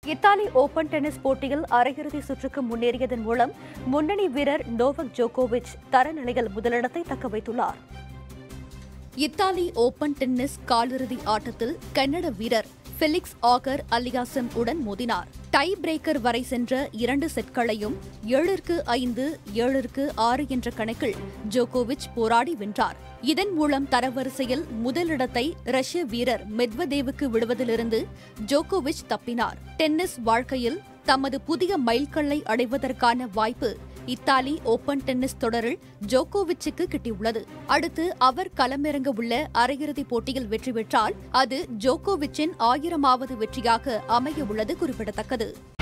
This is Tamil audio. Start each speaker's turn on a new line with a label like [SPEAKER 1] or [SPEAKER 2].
[SPEAKER 1] இத்தாலி ஓபன் டென்னிஸ் போட்டியில் அரையிறுதி சுற்றுக்கு முன்னேறியதன் மூலம் முன்னணி வீரர் நோவக் ஜோகோவிச் தரநிலையில் முதலிடத்தை தக்க வைத்துள்ளார் இத்தாலி ஓபன் டென்னிஸ் காலிறுதி ஆட்டத்தில் கன்னட வீரர் ஃபெலிக்ஸ் ஆகர் அலியாசன் உடன் மோதினார் டை பிரேக்கர் வரை சென்ற இரண்டு செட்களையும் ஏழிற்கு ஐந்து ஏழிற்கு ஆறு என்ற கணக்கில் ஜோகோவிச் போராடி வென்றார் இதன் மூலம் தரவரிசையில் முதலிடத்தை ரஷ்ய வீரர் மெத்வதேவுக்கு விடுவதிலிருந்து ஜோகோவிச் தப்பினார் டென்னிஸ் வாழ்க்கையில் தமது புதிய மைல்கல்லை அடைவதற்கான வாய்ப்பு இத்தாலி ஓபன் டென்னிஸ் தொடரில் ஜோகோவிச்சுக்கு கிட்டியுள்ளது அடுத்து அவர் களமிறங்க உள்ள அரையிறுதிப் போட்டியில் வெற்றி பெற்றால் அது ஜோகோவிச்சின் ஆயிரமாவது வெற்றியாக அமைய உள்ளது குறிப்பிடத்தக்கது